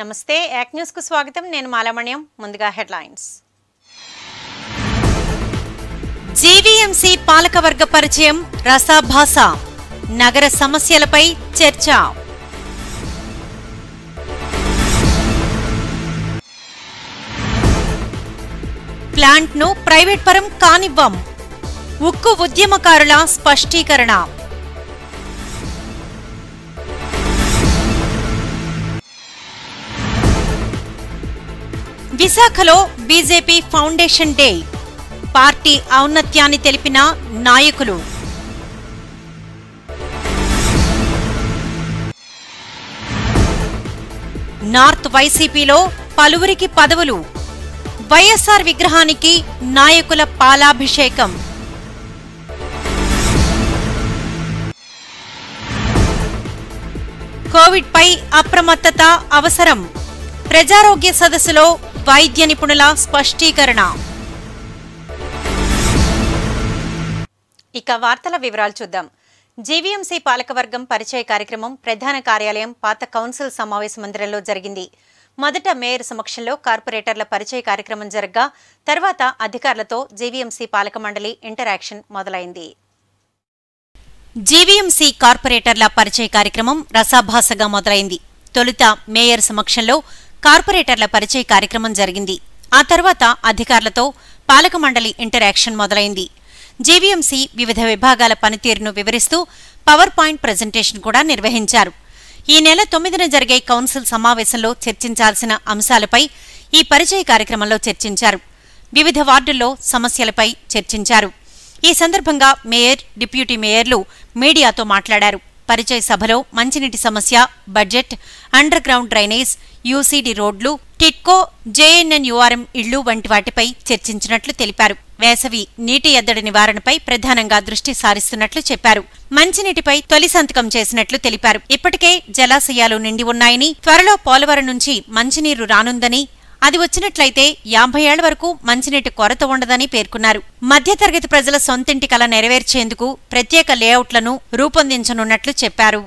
నమస్తే యాక్ న్యూస్ కు స్వాగతం నేను మాలమణ్యం ముందుగా హెడ్లైన్స్ జీవీఎంసీ పాలకవర్గ పరిచయం రసాభాస నగర సమస్యలపై చర్చ ప్లాంట్ను ప్రైవేట్ పరం కానివ్వం ఉక్కు ఉద్యమకారుల స్పష్టీకరణ విశాఖలో బీజేపీ ఫౌండేషన్ డే పార్టీ ఔన్నత్యాన్ని తెలిపిన నాయకులు నార్త్ వైసీపీలో పలువురికి పదవులు వైఎస్ఆర్ విగ్రహానికి నాయకుల పాలాభిషేకం కోవిడ్ పై అప్రమత్తత అవసరం ప్రజారోగ్య సదస్సులో వైద్య నిపుణుల స్పష్టీకరణ ఇక వార్తల వివరాలు చూద్దాం జీవీఎంసీ పాలకవర్గం పరిచయ కార్యక్రమం ప్రధాన కార్యాలయం పాత కౌన్సిల్ సమావేశ మందిరంలో జరిగింది మొదట మేయర్ సమక్షంలో కార్పొరేటర్ల పరిచయ కార్యక్రమం జరగ్గా తర్వాత అధికారులతో జీవీఎంసీ పాలక మండలి ఇంటరాక్షన్ మొదలైంది జీవీఎంసీ కార్పొరేటర్ల పరిచయ కార్యక్రమం రసాభాసగా మొదలైంది తొలుత మేయర్ సమక్షంలో కార్పొరేటర్ల పరిచయ కార్యక్రమం జరిగింది ఆ తర్వాత అధికారులతో పాలక మండలి ఇంటరాక్షన్ మొదలైంది జీవీఎంసీ వివిధ విభాగాల పనితీరును వివరిస్తూ పవర్ పాయింట్ ప్రజెంటేషన్ కూడా నిర్వహించారు ఈ నెల తొమ్మిదిన జరిగే కౌన్సిల్ సమావేశంలో చర్చించాల్సిన అంశాలపై ఈ పరిచయ కార్యక్రమంలో చర్చించారు వివిధ వార్డుల్లో సమస్యలపై చర్చించారు ఈ సందర్భంగా మేయర్ డిప్యూటీ మేయర్లు మీడియాతో మాట్లాడారు పరిచయ సభలో మంచినీటి సమస్య budget under ground drainage UCD రోడ్లు టిట్కో జేఎన్ఎన్యూఆర్ఎం ఇళ్లు వంటి వాటిపై చర్చించినట్లు తెలిపారు వేసవి నీటి ఎద్దడి నివారణపై ప్రధానంగా దృష్టి సారిస్తున్నట్లు చెప్పారు మంచినీటిపై తొలి సంతకం చేసినట్లు తెలిపారు ఇప్పటికే జలాశయాలు నిండి ఉన్నాయని త్వరలో పోలవరం నుంచి మంచినీరు రానుందని అది వచ్చినట్లయితే యాభై ఏళ్ల వరకు మంచినీటి కొరత ఉండదని పేర్కొన్నారు మధ్యతరగతి ప్రజల సొంతింటి కల నెరవేర్చేందుకు ప్రత్యేక లేఅవుట్లను రూపొందించనున్నట్లు చెప్పారు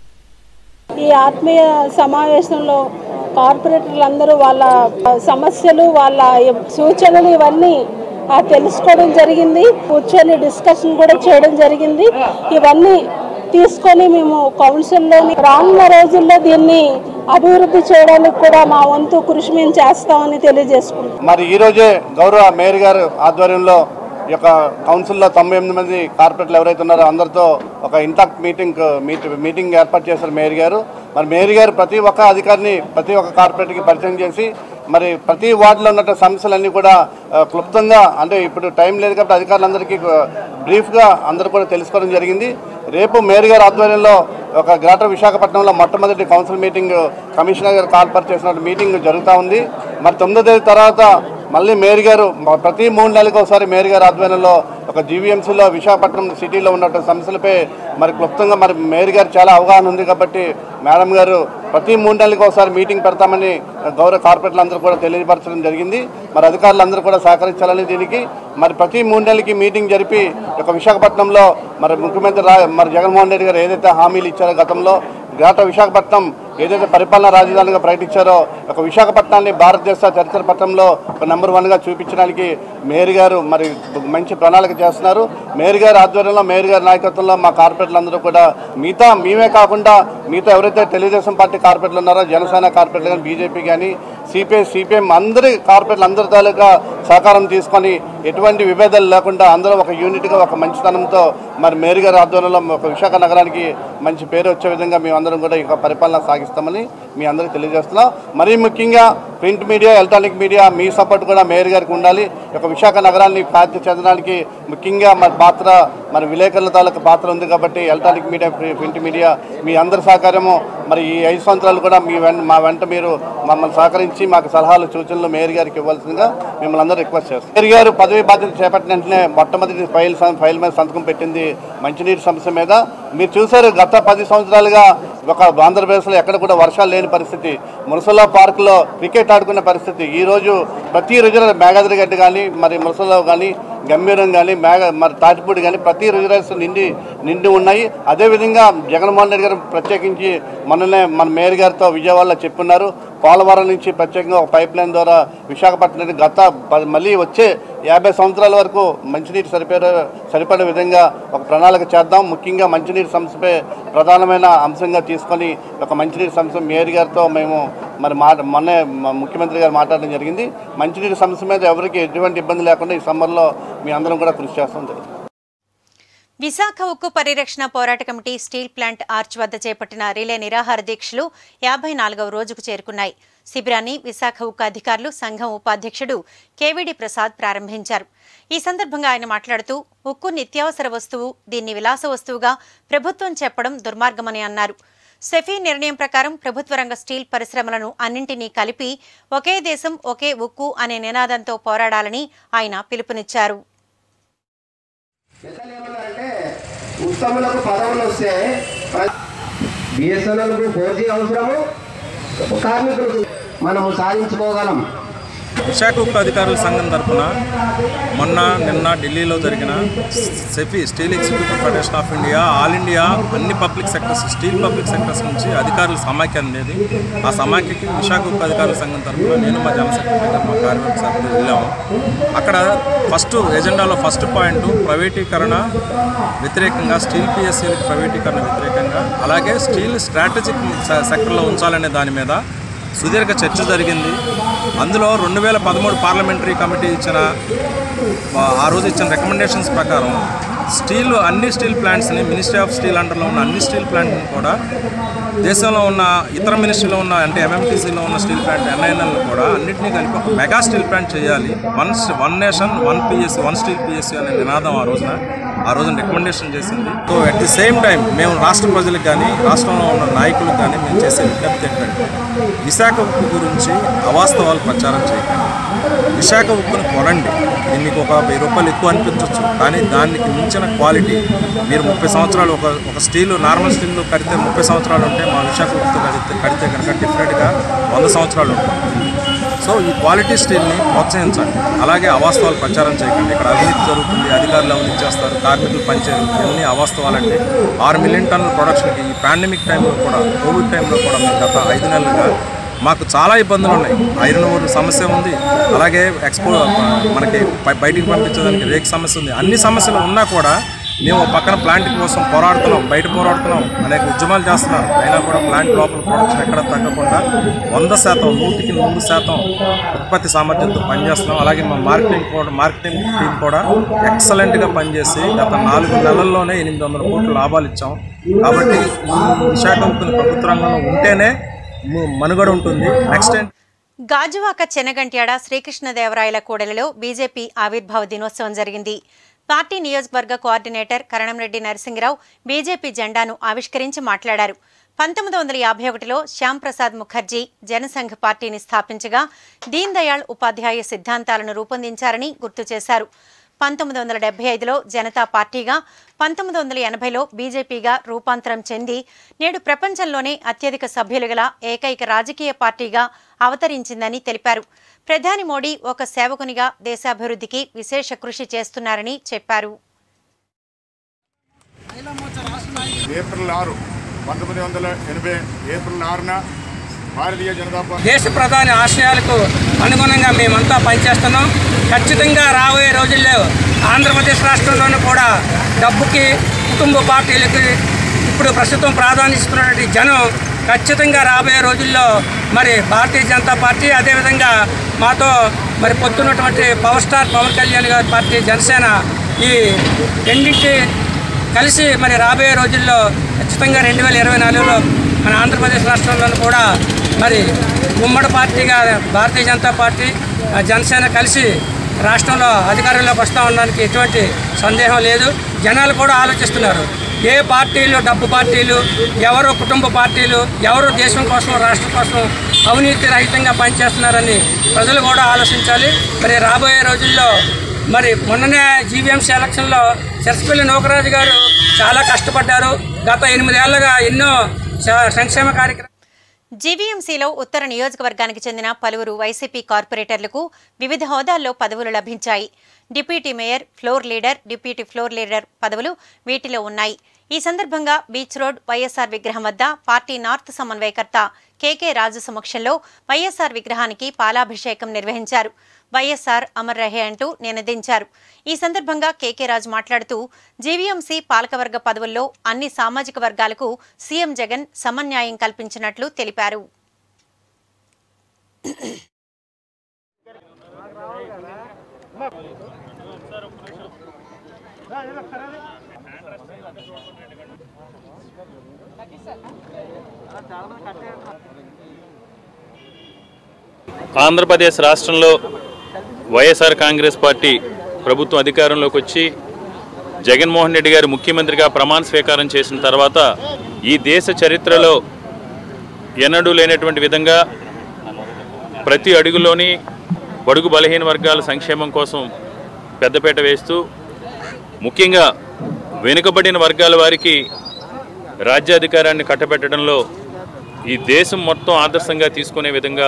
ఈ ఆత్మీయ సమావేశంలో కార్పొరేటర్లందరూ వాళ్ళ సమస్యలు వాళ్ళ సూచనలు ఇవన్నీ ఆ, తెలుసుకోవడం జరిగింది కూర్చొని డిస్కషన్ కూడా చేయడం జరిగింది ఇవన్నీ తీసుకొని మేము కౌన్సిల్లోని రానున్న రోజుల్లో దీన్ని అభివృద్ధి చేయడానికి కూడా మా వంతు కృషి మేము చేస్తామని తెలియజేసుకుంటాం మరి ఈ రోజే గౌరవ మేయర్ గారు ఆధ్వర్యంలో ఈ యొక్క కౌన్సిల్లో తొంభై ఎనిమిది మంది కార్పొరేటర్లు ఎవరైతే ఉన్నారో అందరితో ఒక ఇంటాక్ట్ మీటింగ్ మీట్ మీటింగ్ ఏర్పాటు చేశారు మేయర్ గారు మరి మేయర్ గారు ప్రతి ఒక్క అధికారిని ప్రతి ఒక్క కార్పొరేటర్కి పరిచయం చేసి మరి ప్రతి వార్డులో ఉన్న సమస్యలన్నీ కూడా ఆ, క్లుప్తంగా అంటే ఇప్పుడు టైం లేదు కాబట్టి అధికారులందరికీ ఆ, బ్రీఫ్గా అందరూ కూడా తెలుసుకోవడం జరిగింది రేపు మేయర్ గారి ఆధ్వర్యంలో ఒక గ్రేటర్ విశాఖపట్నంలో మొట్టమొదటి కౌన్సిల్ మీటింగ్ కమిషనర్ గారు కాల్పర్ చేసిన మీటింగ్ జరుగుతూ ఉంది మరి తొమ్మిదో తేదీ తర్వాత మళ్ళీ మేయర్ గారు మ- ప్రతి మూడు నెలలకు ఒకసారి మేయర్ గారి ఆధ్వర్యంలో ఒక జీవీఎంసీలో విశాఖపట్నం సిటీలో ఉన్నటువంటి సమస్యలపై మరి క్లుప్తంగా మరి మేయర్ గారు చాలా అవగాహన ఉంది కాబట్టి మేడం గారు ప్రతి మూడు నెలలకు ఒకసారి మీటింగ్ పెడతామని గౌరవ కార్పొరేటర్లు అందరూ కూడా తెలియపరచడం జరిగింది మరి అధికారులందరూ కూడా సహకరించాలని దీనికి మరి ప్రతి మూడు నెలలకి మీటింగ్ జరిపి ఒక విశాఖపట్నంలో మరి ముఖ్యమంత్రి రా మరి జగన్మోహన్ రెడ్డి గారు ఏదైతే హామీలు ఇచ్చారో గతంలో గ్రేటర్ విశాఖపట్నం ఏదైతే పరిపాలనా రాజధానిగా ప్రకటించారో ఒక విశాఖపట్నాన్ని భారతదేశ చరిత్ర పట్టణంలో ఒక నెంబర్ వన్గా చూపించడానికి మేయర్ గారు మరి మంచి ప్రణాళిక చేస్తున్నారు మేయర్ గారి ఆధ్వర్యంలో మేయర్ గారి నాయకత్వంలో మా కార్పొరేటర్లు అందరూ కూడా మిగతా మేమే కాకుండా మిగతా ఎవరైతే తెలుగుదేశం పార్టీ కార్పొరేటర్లు ఉన్నారో జనసేన కార్పొరేటర్లు కానీ బీజేపీ కానీ సిపిఐ సిపిఎం అందరి కార్పొరేటర్లు అందరి తాలూకా సహకారం తీసుకొని ఎటువంటి విభేదాలు లేకుండా అందరూ ఒక యూనిట్గా ఒక మంచితనంతో మరి మేయర్ గారి ఆధ్వర్యంలో ఒక విశాఖ నగరానికి మంచి పేరు వచ్చే విధంగా మేమందరం కూడా ఇక పరిపాలన సాగిస్తామని మీ అందరికీ తెలియజేస్తున్నాం మరీ ముఖ్యంగా ప్రింట్ మీడియా ఎలక్ట్రానిక్ మీడియా మీ సపోర్ట్ కూడా మేయర్ గారికి ఉండాలి ఒక విశాఖ నగరాన్ని ఖ్యాతి చెందడానికి ముఖ్యంగా మరి పాత్ర మరి విలేకరుల తాలూకు పాత్ర ఉంది కాబట్టి ఎలక్ట్రానిక్ మీడియా ప్రి- ప్రింట్ మీడియా మీ అందరి సహకారము మరి ఈ ఐదు సంవత్సరాలు కూడా మీ వెంట మా వెంట మీరు మమ్మల్ని సహకరించి మాకు సలహాలు సూచనలు మేయర్ గారికి ఇవ్వాల్సిందిగా మిమ్మల్ని అందరూ రిక్వెస్ట్ చేస్తాం మేయర్ గారు పదవి బాధ్యత చేపట్టిన వెంటనే మొట్టమొదటి ఫైల్ సం- ఫైల్ మీద సంతకం పెట్టింది మంచినీటి సమస్య మీద మీరు చూశారు గత పది సంవత్సరాలుగా ఒక ఆంధ్రప్రదేశ్లో ఎక్కడ కూడా వర్షాలు లేని పరిస్థితి మురసలా పార్కులో క్రికెట్ ఆడుకునే పరిస్థితి ఈ రోజు ప్రతి రోజున మేఘాద్రి గడ్డి కానీ మరి మురసలో కానీ గంభీరం కానీ మేఘ మరి తాటిపూడి కానీ ప్రతి రిజర్వేషన్ నిండి నిండి ఉన్నాయి అదేవిధంగా జగన్మోహన్ రెడ్డి గారు ప్రత్యేకించి మొన్ననే మన మేయర్ గారితో విజయవాడలో చెప్పున్నారు పోలవరం నుంచి ప్రత్యేకంగా ఒక పైప్ లైన్ ద్వారా విశాఖపట్నం గత ప- మళ్ళీ వచ్చే యాభై సంవత్సరాల వరకు మంచినీటి సరిపడే సరిపడే విధంగా ఒక ప్రణాళిక చేద్దాం ముఖ్యంగా మంచినీటి సమస్యపై ప్రధానమైన అంశంగా తీసుకొని ఒక మంచినీటి సమస్య మేయర్ గారితో మేము మరి మాట మొన్నే మ- ముఖ్యమంత్రి గారు మాట్లాడడం జరిగింది మంచినీటి సమస్య మీద ఎవరికి ఎటువంటి ఇబ్బంది లేకుండా ఈ సమ్మర్లో మీ అందరం కూడా కృషి చేస్తాం జరిగింది విశాఖ ఉక్కు పరిరక్షణ పోరాట కమిటీ స్టీల్ ప్లాంట్ ఆర్చ్ వద్ద చేపట్టిన రిలే నిరాహార దీక్షలు యాభై నాలుగవ రోజుకు చేరుకున్నాయి శిబిరాన్ని విశాఖ ఉక్కు అధికారులు సంఘం ఉపాధ్యక్షుడు కేవీడి ప్రసాద్ ప్రారంభించారు ఈ సందర్భంగా ఆయన మాట్లాడుతూ ఉక్కు నిత్యావసర వస్తువు దీన్ని విలాస వస్తువుగా ప్రభుత్వం చెప్పడం దుర్మార్గమని అన్నారు సెఫీ నిర్ణయం ప్రకారం ప్రభుత్వ రంగ స్టీల్ పరిశ్రమలను అన్నింటినీ కలిపి ఒకే దేశం ఒకే ఉక్కు అనే నినాదంతో పోరాడాలని ఆయన పిలుపునిచ్చారు పెద్దలు ఏమన్నారంటే ఉత్తములకు పదవులు వస్తే బిఎస్ఎన్ఎల్కు ఫోర్ జీ అవసరము కార్మికులకు మనము సాధించుకోగలం విశాఖ ఉక్కు అధికారుల సంఘం తరఫున మొన్న నిన్న ఢిల్లీలో జరిగిన SEFI steel executive federation of India all India అన్ని public sectors steel public sectors నుంచి అధికారుల సమాఖ్య అనేది ఆ సమాఖ్యకి విశాఖ ఉక్కు అధికారుల సంఘం తరఫున నేను మా జనరల్ సెక్రటరీ గారు, మా కార్యవర్గ సభ్యులు వెళ్ళాము అక్కడ ఫస్ట్ ఎజెండాలో ఫస్ట్ పాయింట్ ప్రైవేటీకరణ వ్యతిరేకంగా స్టీల్ పిఎస్సీలకు ప్రైవేటీకరణ వ్యతిరేకంగా అలాగే స్టీల్ స్ట్రాటజిక్ సె- సెక్టర్లో ఉంచాలనే దాని మీద సుదీర్ఘ చర్చ జరిగింది అందులో రెండు వేల పదమూడు పార్లమెంటరీ కమిటీ ఇచ్చిన ఆ- ఆ రోజు ఇచ్చిన రికమెండేషన్స్ ప్రకారం స్టీల్ అన్ని స్టీల్ ప్లాంట్స్ని మినిస్ట్రీ ఆఫ్ స్టీల్ అండర్లో ఉన్న అన్ని స్టీల్ ప్లాంట్ని కూడా దేశంలో ఉన్న ఇతర మినిస్ట్రీలో ఉన్న అంటే ఎంఎంటీసీలో ఉన్న స్టీల్ ప్లాంట్ ఎన్ఐఎన్ఎల్ కూడా అన్నింటినీ కలిపి ఒక మెగా స్టీల్ ప్లాంట్ చేయాలి one one nation one PSC one steel PSC అనే నినాదం ఆ రోజున ఆ రోజున రికమెండేషన్ చేసింది so at the same time మేము రాష్ట్ర ప్రజలకు కానీ రాష్ట్రంలో ఉన్న నాయకులకు కానీ మేము చేసే విజ్ఞప్తి ఏంటంటే విశాఖ ఉక్కు గురించి అవాస్తవాలు ప్రచారం చేయకండి విశాఖ ఉక్కును కొనండి ఇది మీకు ఒక వెయ్యి రూపాయలు ఎక్కువ అనిపించవచ్చు కానీ దానికి మించిన క్వాలిటీ మీరు ముప్పై సంవత్సరాలు ఒక ఒక స్టీల్ నార్మల్ స్టీల్ కడితే ముప్పై సంవత్సరాలు ఉంటే మా విశాఖ ఉక్కు కడితే కడితే కనుక డిఫరెంట్గా వంద సంవత్సరాలు ఉంటుంది సో ఈ క్వాలిటీ స్టీల్ని ప్రోత్సహించండి అలాగే అవాస్తవాలు ప్రచారం చేయకండి ఇక్కడ అవినీతి జరుగుతుంది అధికారులు అవినీతి చేస్తారు కార్మికులు పనిచేయరు ఇవన్నీ అవాస్తవాలంటే ఆరు మిలియన్ టన్నుల ప్రొడక్షన్కి ఈ పాండమిక్ టైంలో కూడా కోవిడ్ టైంలో కూడా మేము గత ఐదు నెలలుగా మాకు చాలా ఇబ్బందులు ఉన్నాయి ఐరన్ ఓర్ సమస్య ఉంది అలాగే ఎక్స్పో మనకి బయ- బయటికి పంపించడానికి రేక్ సమస్య ఉంది అన్ని సమస్యలు ఉన్నా కూడా మేము ఒక పక్కన ప్లాంట్ కోసం పోరాడుతున్నాం బయట పోరాడుతున్నాం అనేక ఉద్యమాలు చేస్తున్నాం అయినా కూడా ప్లాంట్ లోపల ప్రొడక్షన్ ఎక్కడ తగ్గకుండా వంద శాతం నూటికి నూరు శాతం ఉత్పత్తి సామర్థ్యంతో పనిచేస్తున్నాం అలాగే మా మార్కెటింగ్ కూడా మార్కెటింగ్ టీం కూడా ఎక్సలెంట్గా పనిచేసి గత నాలుగు నెలల్లోనే ఎనిమిది వందల కోట్ల లాభాలు ఇచ్చాం కాబట్టి ఈ విశాఖ ఉక్కుని ప్రభుత్వ రంగంలో ఉంటేనే ము- మనుగడ ఉంటుంది నెక్స్ట్ ఏంటి గాజువాక చెనగంట్యాడ శ్రీకృష్ణదేవరాయల కూడలిలో బీజేపీ ఆవిర్భావ దినోత్సవం జరిగింది పార్టీ నియోజకవర్గ కోఆర్డినేటర్ కరణంరెడ్డి నరసింహరావు బీజేపీ జెండాను ఆవిష్కరించి మాట్లాడారు పంతొమ్మిది వందల యాభై ఒకటిలో శ్యాంప్రసాద్ ముఖర్జీ జనసంఘ్ పార్టీని స్థాపించగా దీన్ దయాళ్ ఉపాధ్యాయ సిద్ధాంతాలను రూపొందించారని గుర్తు చేశారు పంతొమ్మిది వందల డెబ్బై ఐదులో జనతా పార్టీగా పంతొమ్మిది వందల ఎనభైలో బీజేపీగా రూపాంతరం చెంది నేడు ప్రపంచంలోనే అత్యధిక సభ్యులు గల ఏకైక రాజకీయ పార్టీగా అవతరించిందని తెలిపారు ప్రధాని మోడీ ఒక సేవకునిగా దేశాభివృద్ధికి విశేష కృషి చేస్తున్నారని చెప్పారు ఏప్రిల్ ఆరు పంతొమ్మిది వందల ఎనభై ఏప్రిల్ ఆరున భారతీయ జనతా పార్టీ దేశ ప్రధాని ఆశయాలకు అనుగుణంగా మేమంతా పనిచేస్తున్నాం ఖచ్చితంగా రాబోయే రోజుల్లో ఆంధ్రప్రదేశ్ రాష్ట్రంలోనూ కూడా డబ్బుకి కుటుంబ పార్టీలకి ఇప్పుడు ప్రస్తుతం ప్రాధాన్యత జనం ఖచ్చితంగా రాబోయే రోజుల్లో మరి భారతీయ జనతా పార్టీ అదేవిధంగా మాతో మరి పొత్తున్నటువంటి పవర్ స్టార్ పవన్ కళ్యాణ్ గారి పార్టీ జనసేన ఈ రెండింటి కలిసి మరి రాబోయే రోజుల్లో ఖచ్చితంగా రెండు వేల ఇరవై నాలుగులో మన ఆంధ్రప్రదేశ్ రాష్ట్రంలోనూ కూడా మరి ఉమ్మడి పార్టీగా భారతీయ జనతా పార్టీ ఆ, జనసేన కలిసి రాష్ట్రంలో అధికారంలోకి వస్తూ ఉండడానికి ఎటువంటి సందేహం లేదు జనాలు కూడా ఆలోచిస్తున్నారు ఏ పార్టీలు డబ్బు పార్టీలు ఎవరు కుటుంబ పార్టీలు ఎవరు దేశం కోసం రాష్ట్రం కోసం అవినీతి రహితంగా పనిచేస్తున్నారని ప్రజలు కూడా ఆలోచించాలి మరి రాబోయే రోజుల్లో మరి మొన్ననే జీవీఎంసీ ఎలక్షన్లో చెర్స్పల్లి నూకరాజు గారు చాలా కష్టపడ్డారు గత ఎనిమిదేళ్లుగా ఎన్నో స- సంక్షేమ కార్యక్రమాలు జీవీఎంసీలో ఉత్తర నియోజకవర్గానికి చెందిన పలువురు వైసీపీ కార్పొరేటర్లకు వివిధ హోదాల్లో పదవులు లభించాయి deputy mayor floor leader deputy floor leader పదవులు వీటిలో ఉన్నాయి ఈ సందర్భంగా బీచ్ రోడ్ వైఎస్ఆర్ విగ్రహం వద్ద పార్టీ నార్త్ సమన్వయకర్త కేకే రాజు సమక్షంలో వైఎస్ఆర్ విగ్రహానికి పాలాభిషేకం నిర్వహించారు వైఎస్ఆర్ అమర్ రహే అంటూ నినదించారు ఈ సందర్భంగా కేకే రాజు మాట్లాడుతూ జీవీఎంసీ పాలకవర్గ పదవుల్లో అన్ని సామాజిక వర్గాలకు సీఎం జగన్ సమన్యాయం కల్పించినట్లు తెలిపారు ఆంధ్రప్రదేశ్ రాష్ట్రంలో వైఎస్ఆర్ కాంగ్రెస్ పార్టీ ప్రభుత్వం అధికారంలోకి వచ్చి జగన్మోహన్ రెడ్డి గారు ముఖ్యమంత్రిగా ప్రమాణ స్వీకారం చేసిన తర్వాత ఈ దేశ చరిత్రలో ఎన్నడూ లేనటువంటి విధంగా ప్రతి అడుగులోని బడుగు బలహీన వర్గాల సంక్షేమం కోసం పెద్దపీట వేస్తూ ముఖ్యంగా వెనుకబడిన వర్గాల వారికి రాజ్యాధికారాన్ని కట్టబెట్టడంలో ఈ దేశం మొత్తం ఆదర్శంగా తీసుకునే విధంగా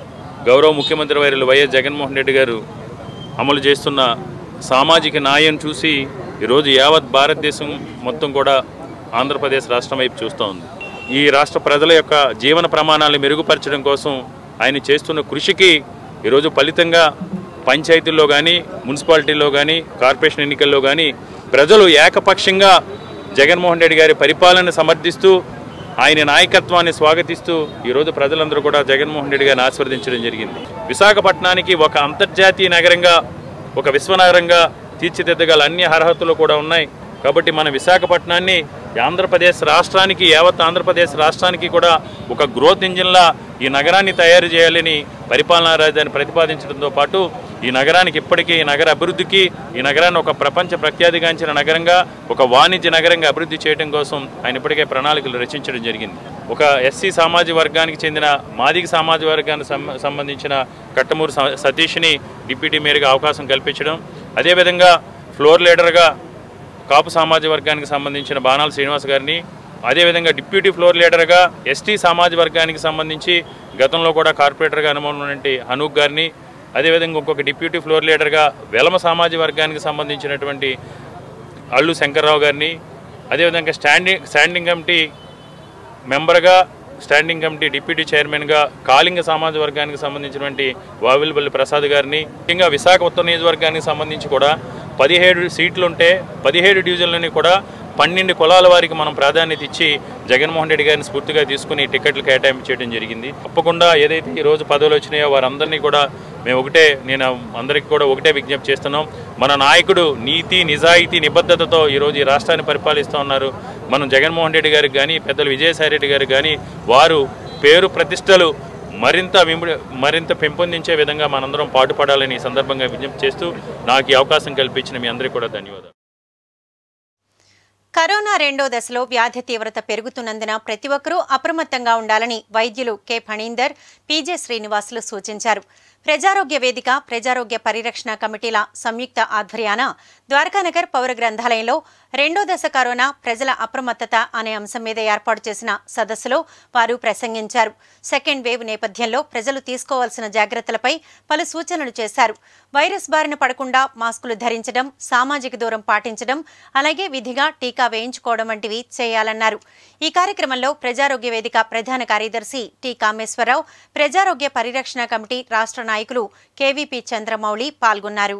గౌరవ ముఖ్యమంత్రి వర్యులు వైఎస్ జగన్మోహన్ రెడ్డి గారు అమలు చేస్తున్న సామాజిక న్యాయం చూసి ఈరోజు యావత్ భారతదేశం మొత్తం కూడా ఆంధ్రప్రదేశ్ రాష్ట్రం వైపు చూస్తూ ఉంది ఈ రాష్ట్ర ప్రజల యొక్క జీవన ప్రమాణాలను మెరుగుపరచడం కోసం ఆయన చేస్తున్న కృషికి ఈరోజు ఫలితంగా పంచాయతీల్లో కానీ మున్సిపాలిటీల్లో కానీ కార్పొరేషన్ ఎన్నికల్లో కానీ ప్రజలు ఏకపక్షంగా జగన్మోహన్ రెడ్డి గారి పరిపాలన సమర్థిస్తూ ఆయన నాయకత్వాన్ని స్వాగతిస్తూ ఈరోజు ప్రజలందరూ కూడా జగన్మోహన్ రెడ్డి గారిని ఆశీర్వదించడం జరిగింది విశాఖపట్నానికి ఒక అంతర్జాతీయ నగరంగా ఒక విశ్వనగరంగా తీర్చిదిద్దగల అన్ని అర్హతలు కూడా ఉన్నాయి కాబట్టి మన విశాఖపట్నాన్ని ఆంధ్రప్రదేశ్ రాష్ట్రానికి యావత్ ఆంధ్రప్రదేశ్ రాష్ట్రానికి కూడా ఒక గ్రోత్ ఇంజిన్లా ఈ నగరాన్ని తయారు చేయాలని పరిపాలనా రాజధాని ప్రతిపాదించడంతో పాటు ఈ నగరానికి ఇప్పటికీ ఈ నగర అభివృద్ధికి ఈ నగరాన్ని ఒక ప్రపంచ ప్రఖ్యాతిగాంచిన నగరంగా ఒక వాణిజ్య నగరంగా అభివృద్ధి చేయడం కోసం ఆయన ఇప్పటికే ప్రణాళికలు రచించడం జరిగింది ఒక ఎస్సీ సామాజిక వర్గానికి చెందిన మాదిగ సామాజిక వర్గానికి సం- సంబంధించిన కట్టమూరు స- సతీష్ని డిప్యూటీ మేయర్గా అవకాశం కల్పించడం అదేవిధంగా ఫ్లోర్ లీడర్గా కాపు సామాజిక వర్గానికి సంబంధించిన బాణాల శ్రీనివాస్ గారిని అదేవిధంగా డిప్యూటీ ఫ్లోర్ లీడర్గా ఎస్టీ సామాజిక వర్గానికి సంబంధించి గతంలో కూడా కార్పొరేటర్గా అనుభవం ఉన్నటువంటి అనూప్ గారిని అదేవిధంగా ఇంకొక డిప్యూటీ ఫ్లోర్ లీడర్గా వెలమ సామాజిక వర్గానికి సంబంధించినటువంటి అల్లు శంకర్రావు గారిని అదేవిధంగా స్టాండింగ్ స్టాండింగ్ కమిటీ మెంబర్గా స్టాండింగ్ కమిటీ డిప్యూటీ చైర్మన్గా కాళింగ సమాజ వర్గానికి సంబంధించినటువంటి వావిల్పల్లి ప్రసాద్ గారిని ముఖ్యంగా విశాఖ ఉత్తర నియోజకవర్గానికి సంబంధించి కూడా పదిహేడు సీట్లు ఉంటే పదిహేడు డివిజన్లని కూడా పన్నెండు కులాల వారికి మనం ప్రాధాన్యత ఇచ్చి జగన్మోహన్ రెడ్డి గారిని స్ఫూర్తిగా తీసుకుని టికెట్లు కేటాయింపు చేయడం జరిగింది తప్పకుండా ఏదైతే ఈ రోజు పదవులు వచ్చినాయో వారందరినీ కూడా మేము ఒకటే నేను అందరికీ కూడా ఒకటే విజ్ఞప్తి చేస్తున్నాం మన నాయకుడు నీతి నిజాయితీ నిబద్ధతతో ఈరోజు ఈ రాష్ట్రాన్ని పరిపాలిస్తూ ఉన్నారు మనం జగన్మోహన్ రెడ్డి గారికి కానీ పెద్దలు విజయసాయి రెడ్డి గారికి కానీ వారు పేరు ప్రతిష్టలు మరింత విము- మరింత పెంపొందించే విధంగా మనందరం పాటుపడాలని ఈ సందర్భంగా విజ్ఞప్తి చేస్తూ నాకు ఈ అవకాశం కల్పించిన మీ అందరికీ కూడా ధన్యవాదాలు కరోనా రెండో దశలో వ్యాధి తీవ్రత పెరుగుతున్నందున ప్రతి ఒక్కరూ అప్రమత్తంగా ఉండాలని వైద్యులు కె ఫణీందర్ పీజే శ్రీనివాసులు సూచించారు ప్రజారోగ్య వేదిక ప్రజారోగ్య పరిరక్షణ కమిటీల సంయుక్త ఆధ్వర్యాన ద్వారకానగర్ పౌర గ్రంథాలయంలో రెండో దశ కరోనా ప్రజల అప్రమత్తత అనే అంశం మీద ఏర్పాటు చేసిన సదస్సులో వారు ప్రసంగించారు సెకండ్ వేవ్ నేపథ్యంలో ప్రజలు తీసుకోవాల్సిన జాగ్రత్తలపై పలు సూచనలు చేశారు వైరస్ బారిన పడకుండా మాస్కులు ధరించడం సామాజిక దూరం పాటించడం అలాగే విధిగా టీకా వేయించుకోవడం వంటివి చేయాలన్నారు ఈ కార్యక్రమంలో ప్రజారోగ్య వేదిక ప్రధాన కార్యదర్శి టి కామేశ్వరరావు ప్రజారోగ్య పరిరక్షణ కమిటీ రాష్ట్ర నాయకులు కేవీపీ చంద్రమౌళి పాల్గొన్నారు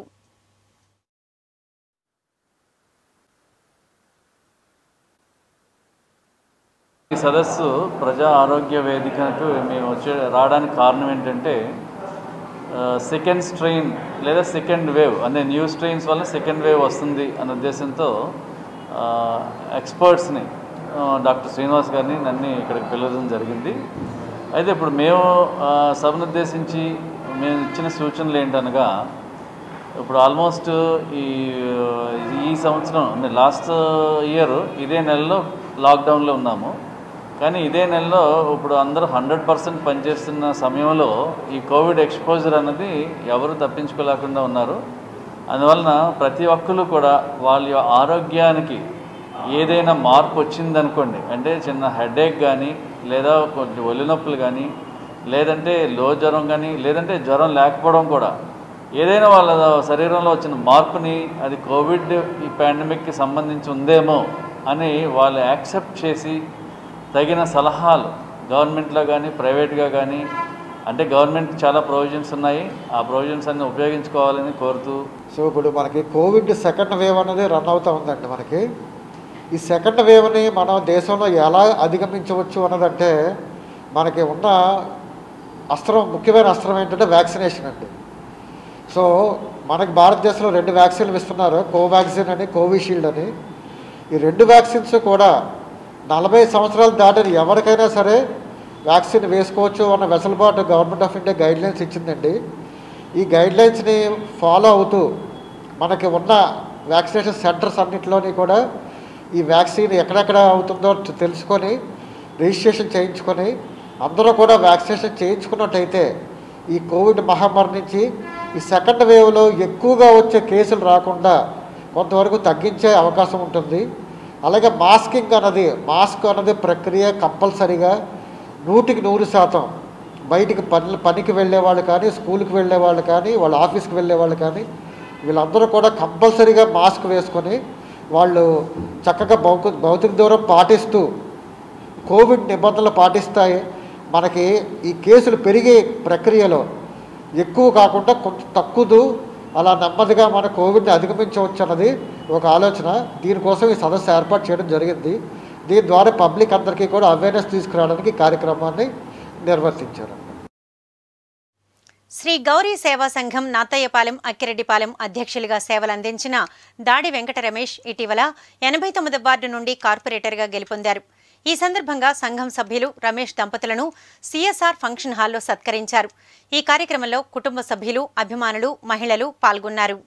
ఈ సదస్సు ప్రజా ఆరోగ్య వేదికకు మేము వచ్చే రావడానికి కారణం ఏంటంటే సెకండ్ స్ట్రెయిన్ లేదా సెకండ్ వేవ్ అనే న్యూ స్ట్రెయిన్స్ వల్ల సెకండ్ వేవ్ వస్తుంది అనే ఉద్దేశంతో ఎక్స్పర్ట్స్ని డాక్టర్ శ్రీనివాస్ గారిని నన్ను ఇక్కడికి పిలవడం జరిగింది అయితే ఇప్పుడు మేము ఆ, సభను ఉద్దేశించి మేము ఇచ్చిన సూచనలు ఏంటనగా ఇప్పుడు ఆల్మోస్ట్ ఈ ఈ సంవత్సరం అంటే లాస్ట్ ఇయర్ ఇదే నెలలో లాక్డౌన్లో ఉన్నాము కానీ ఇదే నెలలో ఇప్పుడు అందరూ హండ్రెడ్ పర్సెంట్ పనిచేస్తున్న సమయంలో ఈ కోవిడ్ ఎక్స్పోజర్ అన్నది ఎవరు తప్పించుకోలేకుండా ఉన్నారు అందువలన ప్రతి ఒక్కరు కూడా వాళ్ళ ఆరోగ్యానికి ఏదైనా మార్పు వచ్చిందనుకోండి అంటే చిన్న హెడేక్ కానీ లేదా కొంచెం ఒళ్ళు నొప్పులు కానీ లేదంటే లో జ్వరం కానీ లేదంటే జ్వరం లేకపోవడం కూడా ఏదైనా వాళ్ళ శరీరంలో వచ్చిన మార్పుని అది కోవిడ్ ఈ పాండమిక్కి సంబంధించి ఉందేమో అని వాళ్ళు యాక్సెప్ట్ చేసి తగిన సలహాలు గవర్నమెంట్లో కానీ ప్రైవేట్గా కానీ అంటే గవర్నమెంట్ చాలా ప్రొవిజన్స్ ఉన్నాయి ఆ ప్రొవిజన్స్ అన్ని ఉపయోగించుకోవాలని కోరుతూ సో ఇప్పుడు మనకి కోవిడ్ సెకండ్ వేవ్ అనేది రన్ అవుతూ ఉందండి మనకి ఈ సెకండ్ వేవ్ని మనం దేశంలో ఎలా అధిగమించవచ్చు అన్నదంటే మనకి ఉన్న అస్త్రం ముఖ్యమైన అస్త్రం ఏంటంటే వ్యాక్సినేషన్ అండి సో మనకి భారతదేశంలో రెండు వ్యాక్సిన్లు ఇస్తున్నారు కోవాక్సిన్ అని కోవిషీల్డ్ అని ఈ రెండు వ్యాక్సిన్స్ కూడా నలభై సంవత్సరాలు దాటిన ఎవరికైనా సరే వ్యాక్సిన్ వేసుకోవచ్చు అన్న వెసులుబాటు గవర్నమెంట్ ఆఫ్ ఇండియా గైడ్లైన్స్ ఇచ్చిందండి ఈ గైడ్లైన్స్ని ఫాలో అవుతూ మనకి ఉన్న వ్యాక్సినేషన్ సెంటర్స్ అన్నింటిలోని కూడా ఈ వ్యాక్సిన్ ఎక్కడెక్కడ అవుతుందో తెలుసుకొని రిజిస్ట్రేషన్ చేయించుకొని అందరూ కూడా వ్యాక్సినేషన్ చేయించుకున్నట్టయితే ఈ కోవిడ్ మహమ్మారి నుంచి ఈ సెకండ్ వేవ్లో ఎక్కువగా వచ్చే కేసులు రాకుండా కొంతవరకు తగ్గించే అవకాశం ఉంటుంది అలాగే మాస్కింగ్ అన్నది మాస్క్ అన్నది ప్రక్రియ కంపల్సరీగా నూటికి నూరు శాతం బయటికి పని పనికి వెళ్ళే వాళ్ళు కానీ స్కూల్కి వెళ్ళే వాళ్ళు కానీ వాళ్ళ ఆఫీస్కి వెళ్ళే వాళ్ళు కానీ వీళ్ళందరూ కూడా కంపల్సరీగా మాస్క్ వేసుకొని వాళ్ళు చక్కగా భౌతిక భౌతిక దూరం పాటిస్తూ కోవిడ్ నిబంధనలు పాటిస్తాయి మనకి ఈ కేసులు పెరిగే ప్రక్రియలో ఎక్కువ కాకుండా కొంత తక్కువ అలా నెమ్మదిగా మన కోవిడ్ని అధిగమించవచ్చు అన్నది ఒక ఆలోచన దీనికోసం ఈ సదస్సు ఏర్పాటు చేయడం జరిగింది దీని ద్వారా పబ్లిక్ అందరికీ కూడా అవేర్నెస్ తీసుకురావడానికి ఈ కార్యక్రమాన్ని నిర్వర్తించారు శ్రీ గౌరీ సేవా సంఘం నాతయ్యపాలెం అక్కిరెడ్డిపాలెం అధ్యక్షులుగా సేవలందించిన దాడి వెంకట రమేష్ ఇటీవల ఎనభై తొమ్మిది వార్డు నుండి కార్పొరేటర్గా గెలుపొందారు ఈ సందర్భంగా సంఘం సభ్యులు రమేష్ దంపతులను సిఎస్ఆర్ ఫంక్షన్ హాల్లో సత్కరించారు ఈ కార్యక్రమంలో కుటుంబ సభ్యులు అభిమానులు మహిళలు పాల్గొన్నారు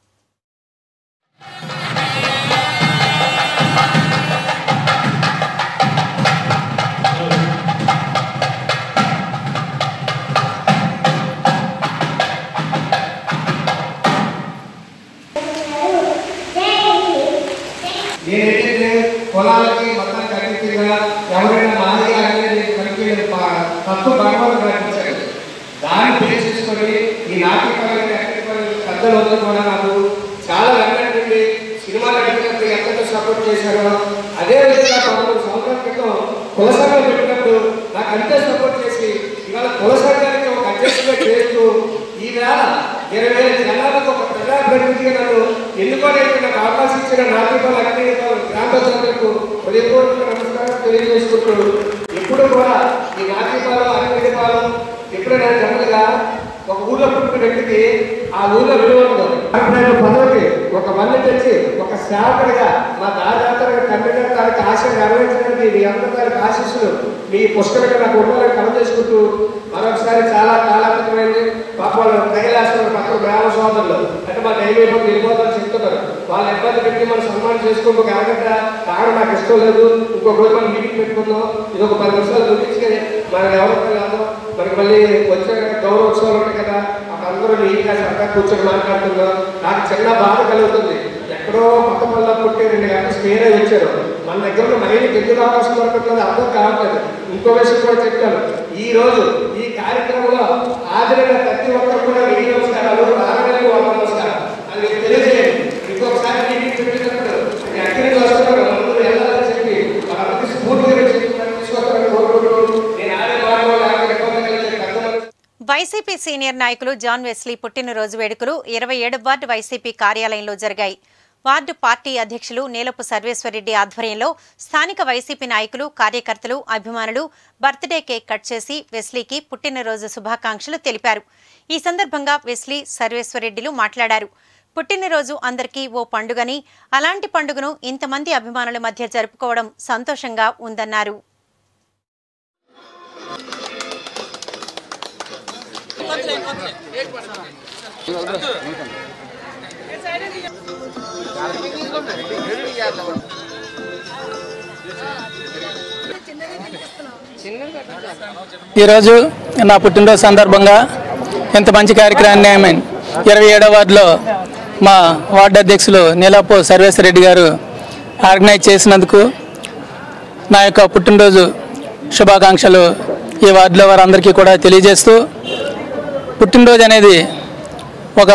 నేనైతే పొలాలకి మొత్తం కట్టించగా ఎవరైనా మాది అనేది మనకి తప్పు భగవాన్ కట్టించారు దాన్ని బేస్ చేసుకొని ఈ నాటకాలని పెద్దలు వద్ద కూడా నాకు చాలా వెంటనే సినిమా నడిపినప్పుడు ఎంతగా సపోర్ట్ చేశారో అదే విధంగా పదమూడు సంవత్సరాల క్రితం కుల సంఘం పెట్టినప్పుడు నాకు అంతే సపోర్ట్ చేసి ఇవాళ కుల సంఘానికి ఒక అధ్యక్షుడిగా చేస్తూ ఈవేళ ఇరవై వేల జనాలకు ఒక ప్రజాప్రతినిధిగా నన్ను ఎన్నుకోవడానికి నాకు అవకాశం ఇచ్చిన నాటికలు అన్ని గ్రామ ప్రజలకు హృదయపూర్వక నమస్కారం తెలియజేసుకుంటూ ఎప్పుడు కూడా ఈ నాటిపాలెం అగ్నిపాలెం ఎప్పుడైనా జనరల్గా ఒక ఊళ్ళో పుట్టిన వ్యక్తికి ఆ ఊళ్ళో విలువ ఉండదు కార్పొరేటర్ పదవికి ఒక మళ్ళీ తెచ్చి ఒక సేవకుడిగా మా దాదాపు తండ్రి గారి తారీఖు ఆశ నెరవేర్చడానికి మీ అందరి తారీఖు ఆశీస్సులు మీ పుస్తకంగా నాకు ఉండాలని కలం చేసుకుంటూ మరొకసారి చాలా కాలాతీతమైంది పాప వాళ్ళు కైలాసం పక్కన గ్రామ సోదరులు అంటే మా డైలీ ఇబ్బంది వెళ్ళిపోతారని చెప్తున్నారు వాళ్ళ ఇబ్బంది పెట్టి మనం సన్మానం చేసుకుంటూ ఒక అరగంట తాగడం నాకు ఇష్టం లేదు ఇంకొక రోజు మనం మీటింగ్ పెట్టుకుందాం ఇది ఒక పది నిమిషాలు చూపించి మనం ఎవరికి వెళ్ళాలో మనకి మళ్ళీ వచ్చే గౌరవోత్సవాలు ఉంటాయి కదా అక్కడ అందరూ నీట్గా చక్కగా కూర్చొని మాట్లాడుతున్నాం నాకు చిన్న బాధ కలుగుతుంది ఎక్కడో కొత్త పనులు పుట్టి రెండు గంటలు స్పేర్ అయి వచ్చారు మన దగ్గర ఉన్న మహిళకి ఎందుకు అవకాశం దొరకట్లేదు అర్థం కావట్లేదు ఇంకో విషయం కూడా చెప్తాను ఈ రోజు ఈ కార్యక్రమంలో హాజరైన ప్రతి ఒక్కరు కూడా వెయ్యి నమస్కారాలు రాగడానికి వాళ్ళ నమస్కారం అది మీకు తెలియజేయండి ఇంకొకసారి మీటింగ్ పెట్టినప్పుడు ఎక్కడికి వస్తున్నారు అందరూ వెళ్ళాలని చెప్పి వాళ్ళందరికీ స్ఫూర్తిగా చెప్పి తీసుకొస్తారని కోరుకుంటూ నేను ఆడే మార్గంలో ఆడే ఇబ్బంది కలిగే పెద్దలు వైసీపీ సీనియర్ నాయకులు జాన్ వెస్లీ పుట్టినరోజు వేడుకలు ఇరవై ఏడు వార్డు వైసీపీ కార్యాలయంలో జరిగాయి వార్డు పార్టీ అధ్యక్షులు నీలపు సర్వేశ్వరరెడ్డి ఆధ్వర్యంలో స్థానిక వైసీపీ నాయకులు కార్యకర్తలు అభిమానులు బర్త్డే కేక్ కట్ చేసి వెస్లీకి పుట్టినరోజు శుభాకాంక్షలు తెలిపారు ఈ సందర్భంగా వెస్లీ సర్వేశ్వరరెడ్డిలు మాట్లాడారు పుట్టినరోజు అందరికీ ఓ పండుగని అలాంటి పండుగను ఇంతమంది అభిమానుల మధ్య జరుపుకోవడం సంతోషంగా ఉందన్నారు ఈరోజు నా పుట్టినరోజు సందర్భంగా ఇంత మంచి కార్యక్రమాన్ని ఇరవై ఏడవ వార్డులో మా వార్డు అధ్యక్షులు నీలపు సర్వేశ్వరరెడ్డి గారు ఆర్గనైజ్ చేసినందుకు నా యొక్క పుట్టినరోజు శుభాకాంక్షలు ఈ వార్డులో వారందరికీ కూడా తెలియజేస్తూ పుట్టినరోజు అనేది ఒక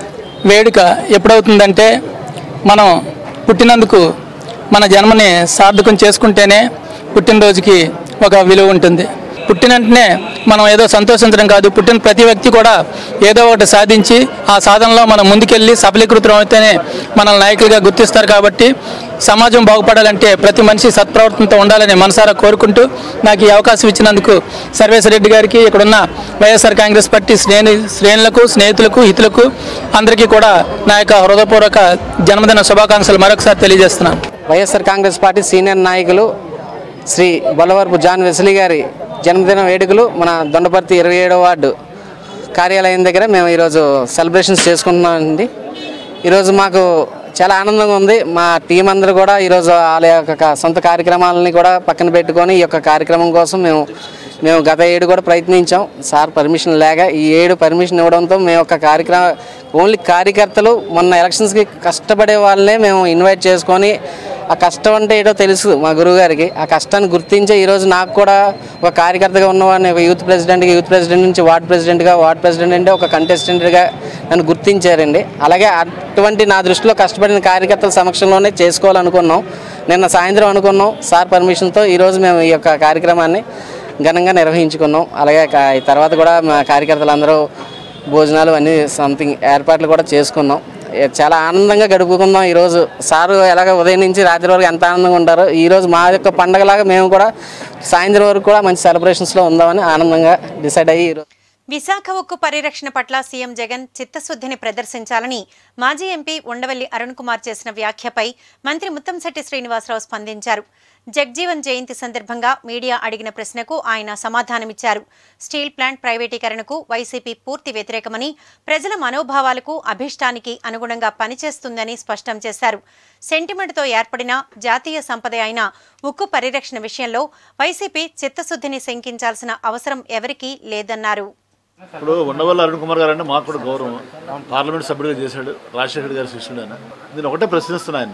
వేడుక ఎప్పుడవుతుందంటే మనం పుట్టినందుకు మన జన్మని సార్థకం చేసుకుంటేనే పుట్టినరోజుకి ఒక విలువ ఉంటుంది పుట్టిన వెంటనే మనం ఏదో సంతోషించడం కాదు పుట్టిన ప్రతి వ్యక్తి కూడా ఏదో ఒకటి సాధించి ఆ సాధనలో మనం ముందుకెళ్ళి సఫలీకృతం అయితేనే మనల్ని నాయకులుగా గుర్తిస్తారు కాబట్టి సమాజం బాగుపడాలంటే ప్రతి మనిషి సత్ప్రవర్తనతో ఉండాలని మనసారా కోరుకుంటూ నాకు ఈ అవకాశం ఇచ్చినందుకు సర్వేశ్వరరెడ్డి గారికి ఇక్కడున్న వైఎస్ఆర్ కాంగ్రెస్ పార్టీ శ్రేణి శ్రేణులకు స్నేహితులకు హితులకు అందరికీ కూడా నా యొక్క హృదయపూర్వక జన్మదిన శుభాకాంక్షలు మరొకసారి తెలియజేస్తున్నాను వైఎస్ఆర్ కాంగ్రెస్ పార్టీ సీనియర్ నాయకులు శ్రీ బొల్లవరపు జాన్ వెస్లీ గారి జన్మదిన వేడుకలు మన దొండపర్తి ఇరవై ఏడవ వార్డు కార్యాలయం దగ్గర మేము ఈరోజు సెలబ్రేషన్స్ చేసుకుంటున్నామండి ఈరోజు మాకు చాలా ఆనందంగా ఉంది మా టీం అందరూ కూడా ఈరోజు వాళ్ళ యొక్క సొంత కార్యక్రమాలని కూడా పక్కన పెట్టుకొని ఈ యొక్క కార్యక్రమం కోసం మేము మేము గత ఏడు కూడా ప్రయత్నించాం సార్ పర్మిషన్ లేక ఈ ఏడు పర్మిషన్ ఇవ్వడంతో మేము ఒక కార్యక్రమం ఓన్లీ కార్యకర్తలు మొన్న ఎలక్షన్స్కి కష్టపడే వాళ్ళనే మేము ఇన్వైట్ చేసుకొని ఆ కష్టం అంటే ఏటో తెలుసు మా గురువు గారికి ఆ కష్టాన్ని గుర్తించే ఈరోజు నాకు కూడా ఒక కార్యకర్తగా ఉన్నవాడిని ఒక యూత్ ప్రెసిడెంట్గా యూత్ ప్రెసిడెంట్ నుంచి వార్డ్ ప్రెసిడెంట్గా వార్డ్ ప్రెసిడెంట్ అంటే ఒక కంటెస్టెంట్గా నన్ను గుర్తించారండి అలాగే అటువంటి నా దృష్టిలో కష్టపడిన కార్యకర్తల సమక్షంలోనే చేసుకోవాలనుకున్నాం నిన్న సాయంత్రం అనుకున్నాం సార్ పర్మిషన్తో ఈరోజు మేము ఈ యొక్క కార్యక్రమాన్ని ఘనంగా నిర్వహించుకున్నాం అలాగే కా- ఈ తర్వాత కూడా మా కార్యకర్తలందరూ భోజనాలు అన్నీ సంథింగ్ ఏర్పాట్లు కూడా చేసుకున్నాం ఏ- చాలా ఆనందంగా గడుపుకుందాం ఈరోజు సారు ఎలాగ ఉదయం నుంచి రాత్రి వరకు ఎంత ఆనందంగా ఉంటారో ఈరోజు మా యొక్క పండగలాగా మేము కూడా సాయంత్రం వరకు కూడా మంచి సెలబ్రేషన్స్లో ఉందామని ఆనందంగా డిసైడ్ అయ్యి ఈరోజు విశాఖ ఉక్కు పరిరక్షణ పట్ల సీఎం జగన్ చిత్తశుద్ధిని ప్రదర్శించాలని మాజీ ఎంపీ ఉండవల్లి అరుణ్ కుమార్ చేసిన వ్యాఖ్యపై మంత్రి ముత్తంశెట్టి శ్రీనివాసరావు స్పందించారు జగ్జీవన్ జయంతి సందర్భంగా మీడియా అడిగిన ప్రశ్నకు ఆయన సమాధానమిచ్చారు స్టీల్ ప్లాంట్ ప్రైవేటీకరణకు వైసీపీ పూర్తి వ్యతిరేకమని ప్రజల మనోభావాలకు అభిష్టానికి అనుగుణంగా పనిచేస్తుందని స్పష్టం చేశారు సెంటిమెంట్తో ఏర్పడిన జాతీయ సంపద అయిన ఉక్కు పరిరక్షణ విషయంలో వైసీపీ చిత్తశుద్ధిని శంకించాల్సిన అవసరం ఎవరికీ లేదన్నారు ఇప్పుడు ఉండవల్లి అరుణ్ కుమార్ గారు అంటే మాకు కూడా గౌరవం పార్లమెంట్ సభ్యుడిగా చేశాడు రాజశేఖర్ గారి శిష్యుడు ఆయన నేను ఒకటే ప్రశ్నిస్తున్నా ఆయన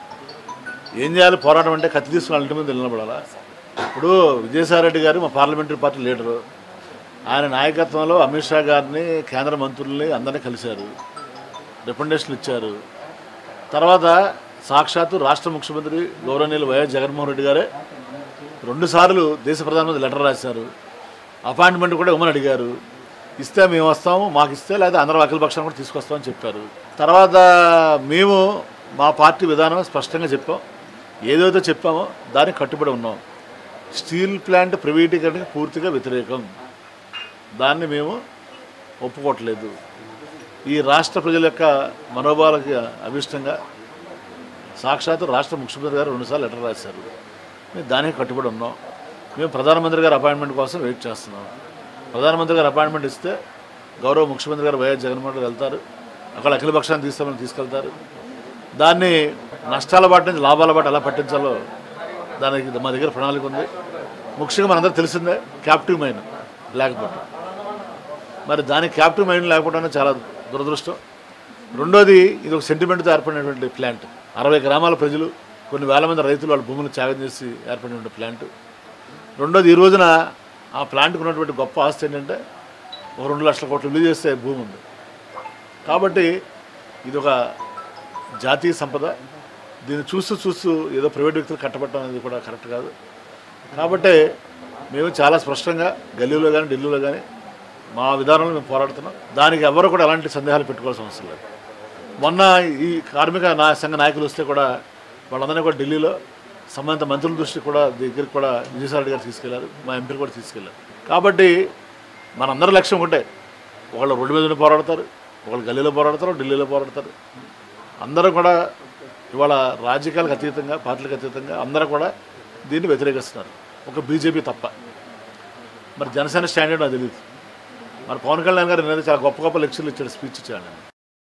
ఏం చేయాలి పోరాటం అంటే కత్తి తీసుకుని ఇంటి ముందు నిలబడాలా ఇప్పుడు విజయసాయిరెడ్డి గారు మా పార్లమెంటరీ పార్టీ లీడరు ఆయన నాయకత్వంలో అమిత్ షా గారిని కేంద్ర మంత్రుల్ని అందరినీ కలిశారు రికమెండేషన్లు ఇచ్చారు తర్వాత సాక్షాత్తు రాష్ట్ర ముఖ్యమంత్రి గౌరవనీయులు వైఎస్ జగన్మోహన్ రెడ్డి గారే రెండుసార్లు దేశ ప్రధానమంత్రి లెటర్ రాశారు అపాయింట్మెంట్ కూడా ఇవ్వమని అడిగారు ఇస్తే మేము వస్తాము మాకు ఇస్తే లేదా అందరూ అఖిల పక్షాన్ని కూడా తీసుకొస్తామని చెప్పారు తర్వాత మేము మా పార్టీ విధానం స్పష్టంగా చెప్పాం ఏదైతే చెప్పామో దానికి కట్టుబడి ఉన్నాం స్టీల్ ప్లాంట్ ప్రైవేటీకరణకి పూర్తిగా వ్యతిరేకం దాన్ని మేము ఒప్పుకోవట్లేదు ఈ రాష్ట్ర ప్రజల యొక్క మనోభావాలకి అభిష్టంగా సాక్షాత్ రాష్ట్ర ముఖ్యమంత్రి గారు రెండుసార్లు లెటర్ రాశారు మేము దానికి కట్టుబడి ఉన్నాం మేము ప్రధానమంత్రి గారి అపాయింట్మెంట్ కోసం వెయిట్ చేస్తున్నాం ప్రధానమంత్రి గారు అపాయింట్మెంట్ ఇస్తే గౌరవ ముఖ్యమంత్రి గారు వైఎస్ జగన్మోహన్ రెడ్డి వెళ్తారు అక్కడ అఖిల పక్షాన్ని తీస్తామని తీసుకెళ్తారు దాన్ని నష్టాల బాట నుంచి లాభాల బాట ఎలా పట్టించాలో దానికి మా దగ్గర ప్రణాళిక ఉంది ముఖ్యంగా మనందరూ తెలిసిందే క్యాప్టివ్ మైన్ లేకపోవటం మరి దానికి క్యాప్టివ్ మైన్ లేకపోవడం చాలా దురదృష్టం రెండోది ఇది ఒక సెంటిమెంట్తో ఏర్పడినటువంటి ప్లాంట్ అరవై గ్రామాల ప్రజలు కొన్ని వేల మంది రైతులు వాళ్ళ భూములు త్యాగం చేసి ఏర్పడినటువంటి ప్లాంట్ రెండోది ఈ రోజున ఆ ప్లాంట్కి ఉన్నటువంటి గొప్ప ఆస్తి ఏంటంటే ఒక రెండు లక్షల కోట్లు విలువ చేస్తే భూమి ఉంది కాబట్టి ఇది ఒక జాతీయ సంపద దీన్ని చూస్తూ చూస్తూ ఏదో ప్రైవేట్ వ్యక్తులు కట్టబట్టడం అనేది కూడా కరెక్ట్ కాదు కాబట్టి మేము చాలా స్పష్టంగా గల్లీలో కానీ ఢిల్లీలో కానీ మా విధానంలో మేము పోరాడుతున్నాం దానికి ఎవరు కూడా ఎలాంటి సందేహాలు పెట్టుకోవాల్సిన అవసరం లేదు మొన్న ఈ కార్మిక నా సంఘ నాయకులు వస్తే కూడా వాళ్ళందరినీ కూడా ఢిల్లీలో సంబంధిత మంత్రుల దృష్టికి కూడా దగ్గరికి కూడా విజయసాయి గారు తీసుకెళ్లారు మా ఎంపీలు కూడా తీసుకెళ్లారు కాబట్టి మనందరి లక్ష్యం ఒకటే ఒకళ్ళు రోడ్డు మీద ఉండి పోరాడతారు ఒకళ్ళు గల్లీలో పోరాడతారు ఢిల్లీలో పోరాడతారు అందరూ కూడా ఇవాళ రాజకీయాలకు అతీతంగా పార్టీలకు అతీతంగా అందరూ కూడా దీన్ని వ్యతిరేకిస్తున్నారు ఒక బీజేపీ తప్ప మరి జనసేన స్టాండర్డ్ నాకు తెలియదు మరి పవన్ కళ్యాణ్ గారు నిన్న చాలా గొప్ప గొప్ప లెక్చర్లు ఇచ్చాడు స్పీచ్ ఇచ్చాడు ఆయన.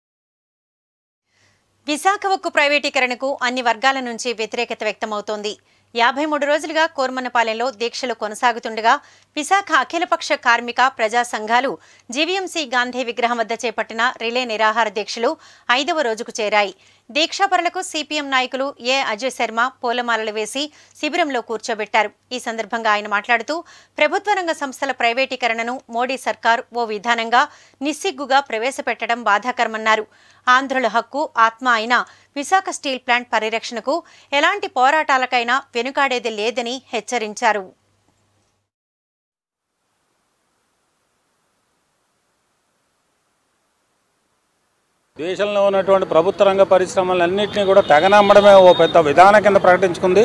విశాఖ ఉక్కు ప్రైవేటీకరణకు అన్ని వర్గాల నుంచి వ్యతిరేకత వ్యక్తమవుతోంది యాభై మూడు రోజులుగా కోర్మనపాలెంలో దీక్షలు కొనసాగుతుండగా విశాఖ అఖిలపక్ష కార్మిక ప్రజా సంఘాలు జీవీఎంసీ గాంధీ విగ్రహం వద్ద చేపట్టిన రిలే నిరాహార దీక్షలు ఐదవ రోజుకు చేరాయి దీక్షాపరులకు సిపిఎం నాయకులు ఏ అజయ్ శర్మ పూలమాలలు వేసి శిబిరంలో కూర్చోబెట్టారు ఈ సందర్భంగా ఆయన మాట్లాడుతూ ప్రభుత్వ రంగ సంస్థల ప్రైవేటీకరణను మోడీ సర్కార్ ఓ విధానంగా నిస్సిగ్గుగా ప్రవేశపెట్టడం బాధాకరమన్నారు ఆంధ్రుల హక్కు ఆత్మ అయిన విశాఖ స్టీల్ ప్లాంట్ పరిరక్షణకు ఎలాంటి పోరాటాలకైనా వెనుకాడేది లేదని హెచ్చరించారు దేశంలో ఉన్నటువంటి ప్రభుత్వ రంగ పరిశ్రమలన్నింటినీ కూడా తెగనమ్మడమే ఓ పెద్ద విధానం కింద ప్రకటించుకుంది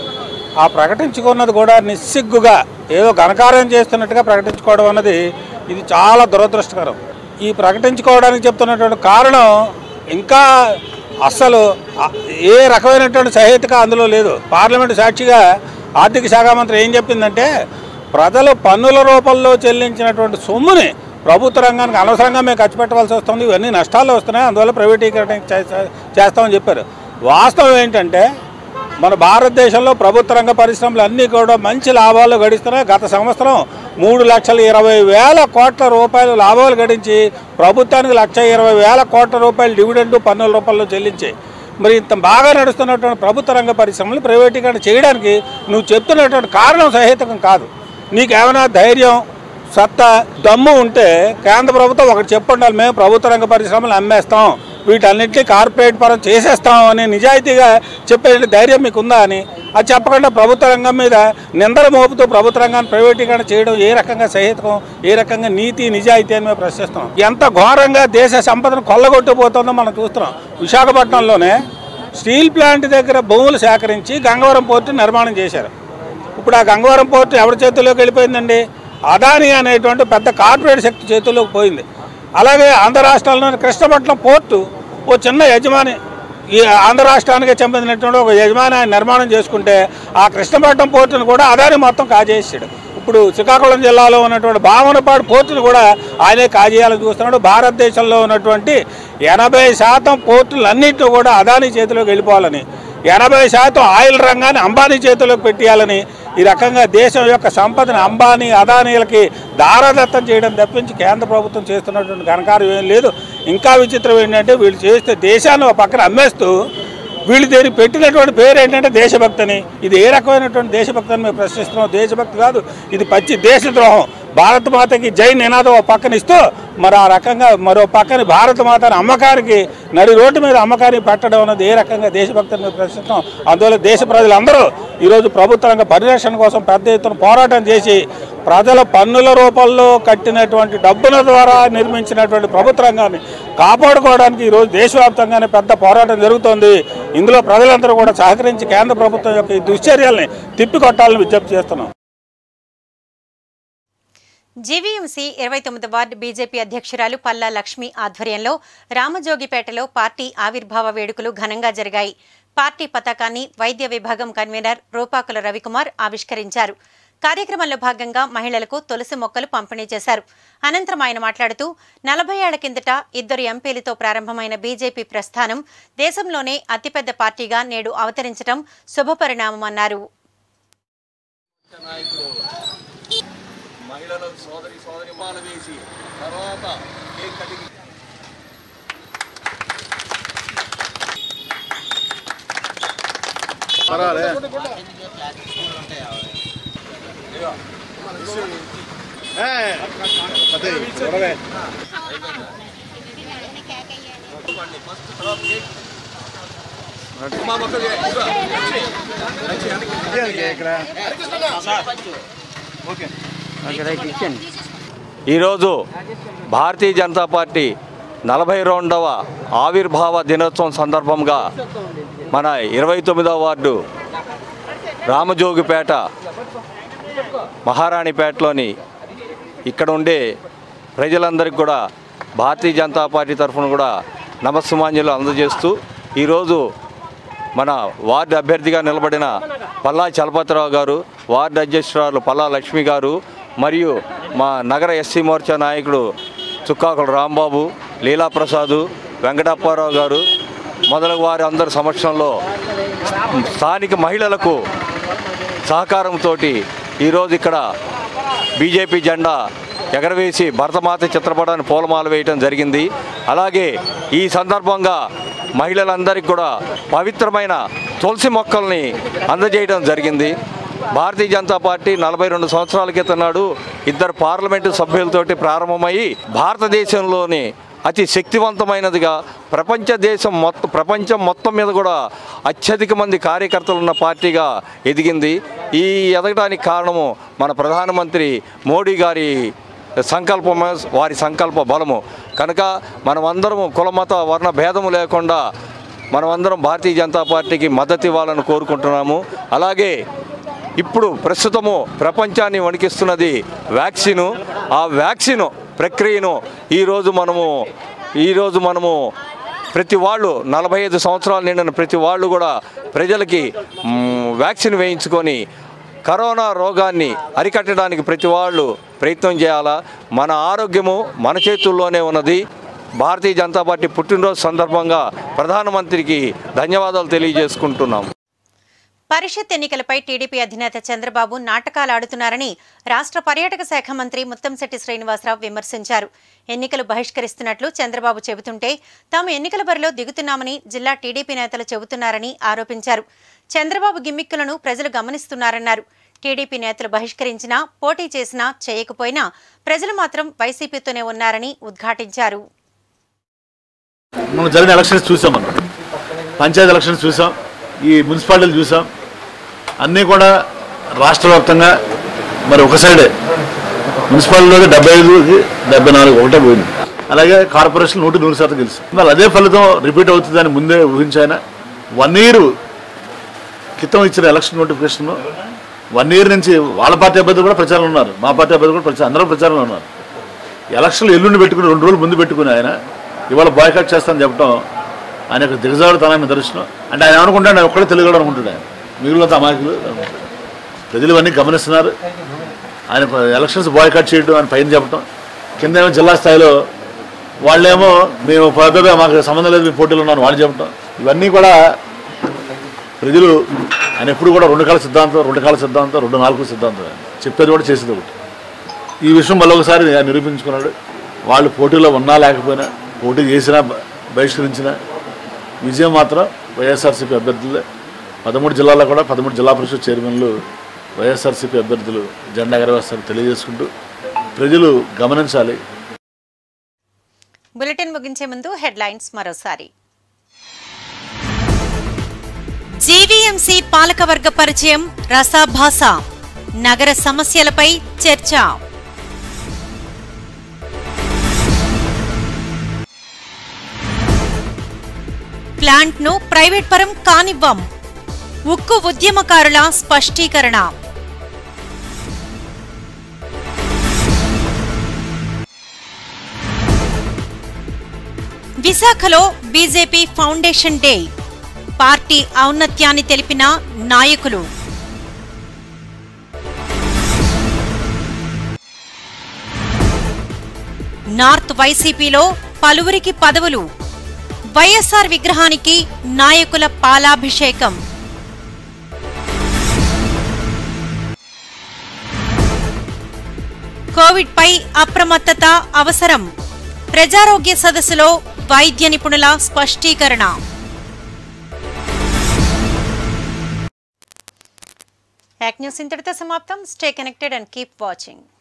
ఆ ప్రకటించుకున్నది కూడా నిస్సిగ్గుగా ఏదో ఘనకార్యం చేస్తున్నట్టుగా ప్రకటించుకోవడం అన్నది ఇది చాలా దురదృష్టకరం ఈ ప్రకటించుకోవడానికి చెప్తున్నటువంటి కారణం ఇంకా అస్సలు ఆ- ఏ రకమైనటువంటి సహేతుక అందులో లేదు పార్లమెంటు సాక్షిగా ఆర్థిక శాఖ మంత్రి ఏం చెప్పిందంటే ప్రజలు పన్నుల రూపంలో చెల్లించినటువంటి సొమ్ముని ప్రభుత్వ రంగానికి అనవసరంగా మేము ఖర్చు పెట్టవలసి వస్తుంది ఇవన్నీ నష్టాలు వస్తున్నాయి అందువల్ల ప్రైవేటీకరణ చే- చేస్తామని చెప్పారు వాస్తవం ఏంటంటే మన భారతదేశంలో ప్రభుత్వ రంగ పరిశ్రమలు అన్నీ కూడా మంచి లాభాలు గడిస్తున్నాయి గత సంవత్సరం మూడు లక్షల ఇరవై వేల కోట్ల రూపాయలు లాభాలు గడించి ప్రభుత్వానికి లక్ష ఇరవై వేల కోట్ల రూపాయలు డివిడెండ్ పన్నుల రూపంలో చెల్లించాయి మరి ఇంత బాగా నడుస్తున్నటువంటి ప్రభుత్వ రంగ పరిశ్రమలు ప్రైవేటీకరణ చేయడానికి నువ్వు చెప్తున్నటువంటి కారణం సహేతుకం కాదు నీకేమైనా ధైర్యం సత్తా దమ్ము ఉంటే కేంద్ర ప్రభుత్వం ఒకటి చెప్పుండాలి మేము ప్రభుత్వ రంగ పరిశ్రమలు అమ్మేస్తాం వీటన్నింటినీ కార్పొరేట్ పరం చేసేస్తాం అని నిజాయితీగా చెప్పే ధైర్యం మీకు ఉందా అని అది చెప్పకుండా ప్రభుత్వ రంగం మీద నిందలు మోపుతూ ప్రభుత్వ రంగాన్ని ప్రైవేటీకరణ చేయడం ఏ రకంగా సహితం ఏ రకంగా నీతి నిజాయితీ అని మేము ప్రశ్నిస్తున్నాం ఎంత ఘోరంగా దేశ సంపదను కొల్లగొట్టుపోతుందో మనం చూస్తున్నాం విశాఖపట్నంలోనే స్టీల్ ప్లాంట్ దగ్గర భూములు సేకరించి గంగవరం పోర్టు నిర్మాణం చేశారు ఇప్పుడు ఆ గంగవరం పోర్టు ఎవరి చేతుల్లోకి వెళ్ళిపోయిందండి అదాని అనేటువంటి పెద్ద కార్పొరేట్ శక్తి చేతుల్లోకి పోయింది అలాగే ఆంధ్ర రాష్ట్రంలోని కృష్ణపట్నం పోర్టు ఓ చిన్న యజమాని ఈ ఆంధ్ర రాష్ట్రానికి చెందినటువంటి ఒక యజమాని ఆయన నిర్మాణం చేసుకుంటే ఆ కృష్ణపట్నం పోర్టును కూడా అదాని మొత్తం కాజేసాడు ఇప్పుడు శ్రీకాకుళం జిల్లాలో ఉన్నటువంటి భావనపాడు పోర్టును కూడా ఆయనే కాజేయాలని చూస్తున్నాడు భారతదేశంలో ఉన్నటువంటి ఎనభై శాతం పోర్టులన్నింటినీ కూడా అదాని చేతిలోకి వెళ్ళిపోవాలని ఎనభై శాతం ఆయిల్ రంగాన్ని అంబానీ చేతిలోకి పెట్టేయాలని ఈ రకంగా దేశం యొక్క సంపదను అంబానీ అదానీలకి దారాదత్తం చేయడం తప్పించి కేంద్ర ప్రభుత్వం చేస్తున్నటువంటి ఘనకార్యం ఏం లేదు ఇంకా విచిత్రం ఏంటంటే వీళ్ళు చేస్తే దేశాన్ని ఒక పక్కన అమ్మేస్తూ వీళ్ళు దీనికి పెట్టినటువంటి పేరు ఏంటంటే దేశభక్తి అని ఇది ఏ రకమైనటువంటి దేశభక్తి అని మేము ప్రశ్నిస్తున్నాం దేశభక్తి కాదు ఇది పచ్చి దేశద్రోహం భారత మాతకి జై నినాదం ఒక పక్కన ఇస్తూ మరి ఆ రకంగా మరో పక్కన భారత మాతని అమ్మకానికి నడి రోడ్డు మీద అమ్మకానికి పెట్టడం అన్నది ఏ రకంగా దేశభక్తిని మేము ప్రశ్నిస్తున్నాం అందువల్ల దేశ ప్రజలందరూ ఈరోజు ప్రభుత్వ రంగ పరిరక్షణ కోసం పెద్ద ఎత్తున పోరాటం చేసి ప్రజల పన్నుల రూపంలో కట్టినటువంటి డబ్బుల ద్వారా నిర్మించినటువంటి ప్రభుత్వ రంగాన్ని కాపాడుకోవడానికి ఈరోజు దేశవ్యాప్తంగానే పెద్ద పోరాటం జరుగుతోంది ఇందులో ప్రజలందరూ కూడా సహకరించి కేంద్ర ప్రభుత్వం యొక్క ఈ దుశ్చర్యల్ని తిప్పికొట్టాలని విజ్ఞప్తి చేస్తున్నాం జీవీఎంసీ ఇరవై తొమ్మిది వార్డు బీజేపీ అధ్యక్షురాలు పల్లా లక్ష్మి ఆధ్వర్యంలో రామజోగిపేటలో పార్టీ ఆవిర్భావ వేడుకలు ఘనంగా జరిగాయి పార్టీ పతాకాన్ని వైద్య విభాగం కన్వీనర్ రూపాకుల రవికుమార్ ఆవిష్కరించారు కార్యక్రమంలో భాగంగా మహిళలకు తులసి మొక్కలు పంపిణీ చేశారు అనంతరం ఆయన మాట్లాడుతూ నలభై ఏళ్ల కిందట ఇద్దరు ఎంపీలతో ప్రారంభమైన బీజేపీ ప్రస్థానం దేశంలోనే అతిపెద్ద పార్టీగా నేడు అవతరించడం శుభపరిణామమన్నారు మహిళలు సోదరి సోదరి మాల వేసి తర్వాత కేక్ కటింగ్ ఈరోజు భారతీయ జనతా పార్టీ నలభై రెండవ ఆవిర్భావ దినోత్సవం సందర్భంగా మన ఇరవై తొమ్మిదవ వార్డు రామజోగిపేట మహారాణిపేటలోని ఇక్కడ ఉండే ప్రజలందరికీ కూడా భారతీయ జనతా పార్టీ తరఫున కూడా నమస్సుమాంజలు అందజేస్తూ ఈరోజు మన వార్డు అభ్యర్థిగా నిలబడిన పల్లా చలపతిరావు గారు వార్డు అధ్యక్షురాలు పల్లా లక్ష్మి గారు మరియు మా నగర ఎస్సీ మోర్చా నాయకుడు చుక్కాకుల రాంబాబు లీలాప్రసాద్ వెంకటప్పారావు గారు మొదలగు వారి అందరి సమక్షంలో స్థానిక మహిళలకు సహకారంతో ఈరోజు ఇక్కడ బీజేపీ జెండా ఎగరవేసి భరతమాత చిత్రపటాన్ని పూలమాల వేయటం జరిగింది అలాగే ఈ సందర్భంగా మహిళలందరికీ కూడా పవిత్రమైన తులసి మొక్కల్ని అందజేయడం జరిగింది భారతీయ జనతా పార్టీ నలభై రెండు సంవత్సరాల క్రితం నాడు ఇద్దరు పార్లమెంటు సభ్యులతోటి ప్రారంభమయ్యి భారతదేశంలోని అతి శక్తివంతమైనదిగా ప్రపంచ దేశం మొత్తం ప్రపంచం మొత్తం మీద కూడా అత్యధిక మంది కార్యకర్తలు ఉన్న పార్టీగా ఎదిగింది ఈ ఎదగడానికి కారణము మన ప్రధానమంత్రి మోడీ గారి సంకల్పము వారి సంకల్ప బలము కనుక మనమందరము కులమత వర్ణ భేదము లేకుండా మనమందరం భారతీయ జనతా పార్టీకి మద్దతు ఇవ్వాలని కోరుకుంటున్నాము అలాగే ఇప్పుడు ప్రస్తుతము ప్రపంచాన్ని వణికిస్తున్నది వ్యాక్సిను ఆ వ్యాక్సిన్ ప్రక్రియను ఈరోజు మనము ఈరోజు మనము ప్రతి వాళ్ళు నలభై ఐదు సంవత్సరాలు నిండిన ప్రతి వాళ్ళు కూడా ప్రజలకి మ్, వ్యాక్సిన్ వేయించుకొని కరోనా రోగాన్ని అరికట్టడానికి ప్రతి వాళ్ళు ప్రయత్నం చేయాలా మన ఆరోగ్యము మన చేతుల్లోనే ఉన్నది భారతీయ జనతా పార్టీ పుట్టినరోజు సందర్భంగా ప్రధానమంత్రికి ధన్యవాదాలు తెలియజేసుకుంటున్నాం పరిషత్ ఎన్నికలపై టీడీపీ అధినేత చంద్రబాబు నాటకాలు ఆడుతున్నారని రాష్ట్ర పర్యాటక శాఖ మంత్రి ముత్తంశెట్టి శ్రీనివాసరావు విమర్శించారు ఎన్నికలు బహిష్కరిస్తున్నట్లు చంద్రబాబు చెబుతుంటే తాము ఎన్నికల బరిలో దిగుతున్నామని జిల్లా టీడీపీ నేతలు చెబుతున్నారని ఆరోపించారు చంద్రబాబు గిమ్మిక్కులను ప్రజలు గమనిస్తున్నారన్నారు టీడీపీ నేతలు బహిష్కరించినా పోటీ చేసినా చేయకపోయినా ప్రజలు మాత్రం వైసీపీతోనే ఉన్నారని ఉద్ఘాటించారు మనం జరిగిన ఎలక్షన్స్ చూసాం మనం పంచాయతీ ఎలక్షన్స్ చూసాం ఈ మున్సిపాలిటీలు చూసాం అన్నీ కూడా రాష్ట్ర వ్యాప్తంగా మరి ఒక సైడే మున్సిపాలిటీలో డెబ్బై ఐదుకి డెబ్బై నాలుగు ఒకటే పోయింది అలాగే కార్పొరేషన్ నూటి నూరు శాతం గెలిచి మరి అదే ఫలితం రిపీట్ అవుతుందని ముందే ఊహించాయన వన్ ఇయర్ క్రితం ఇచ్చిన ఎలక్షన్ నోటిఫికేషన్ వన్ ఇయర్ నుంచి వాళ్ళ పార్టీ అభ్యర్థులు కూడా ప్రచారంలో ఉన్నారు మా పార్టీ అభ్యర్థులు కూడా ప్రచారం అందరూ ప్రచారంలో ఉన్నారు ఎలక్షన్లు ఎల్లుండి పెట్టుకుని రెండు రోజులు ముందు పెట్టుకుని ఆయన ఇవాళ బాయ్కాట్ చేస్తానని చెప్పడం ఆయన యొక్క దిగజారుతనాన్ని దర్శనం అంటే ఆయన ఏమనుకుంటాడు ఆయన ఒక్కడే తెలుగులో అనుకుంటాడు ఆయన మిగిలిన అమాయకులు అనుకుంటాడు. ప్రజలు ఇవన్నీ గమనిస్తున్నారు ఆయన ఎలక్షన్స్ బాయ్కాట్ చేయడం ఆయన పైన చెప్పడం కింద ఏమో జిల్లా స్థాయిలో వాళ్ళేమో మేము పద్ధతిగా మాకు సంబంధం లేదు మేము పోటీలు ఉన్నాను వాళ్ళు చెప్పడం ఇవన్నీ కూడా ప్రజలు ఆయన ఎప్పుడు కూడా రెండు కాల సిద్ధాంతం రెండు కాల సిద్ధాంతం రెండు నాలుగు సిద్ధాంతం ఆయన. చెప్పేది కూడా చేసేది ఒకటి ఈ విషయం మళ్ళొకసారి ఆయన నిరూపించుకున్నాడు వాళ్ళు పోటీలో ఉన్నా లేకపోయినా పోటీ చేసినా బ- బహిష్కరించినా విజయం మాత్రం వైఎస్ఆర్సీపీ అభ్యర్థులే పదమూడు జిల్లాల్లో కూడా పదమూడు జిల్లా పరిషత్ చైర్మన్లు వైఎస్ఆర్సీపీ అభ్యర్థులు జెండా ఎగరవేస్తారని తెలియజేసుకుంటూ ప్రజలు గమనించాలి బులెటిన్ ముగించే ముందు హెడ్లైన్స్ మరోసారి జీవీఎంసీ పాలకవర్గ పరిచయం రసాభాస నగర సమస్యలపై చర్చ ప్లాంట్ను ప్రైవేట్ పరం కానివ్వం ఉక్కు ఉద్యమకారుల స్పష్టీకరణ విశాఖలో బీజేపీ ఫౌండేషన్ డే పార్టీ ఔన్నత్యాన్ని తెలిపిన నాయకులు నార్త్ వైసీపీలో పలువురికి పదవులు వైఎస్ఆర్ విగ్రహానికి నాయకుల పాలాభిషేకం కోవిడ్ పై అప్రమత్తత అవసరం ప్రజారోగ్య సదస్సులో వైద్య నిపుణుల స్పష్టీకరణ యాక్ న్యూస్ ఇంతటితో సమాప్తం stay connected and keep watching